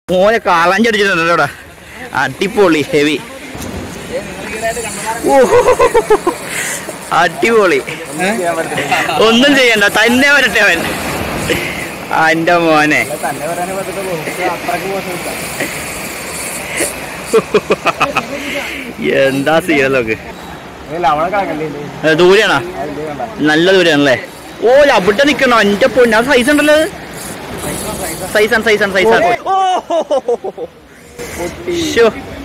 മോനെ കാളഞ്ചടിച്ചിട്ടുണ്ടല്ലോ ഇവിടെ അടിപൊളി ഹെവി ഓ അടിപൊളി ഒന്നും ചെയ്യണ്ട തന്നെ വരട്ടെ അവൻ എന്റെ മോനെ എന്താ സീനൊക്കെ ദൂരെയാണോ നല്ല ദൂരെയാണല്ലേ ഓ അവിടെ നിക്കണോ എന്റെ പൊന്നെ അത് സൈസ് ഉണ്ടല്ലോ അത്? സൈസാണ് സൈസാണ് സൈസാണ് ഓ ശോ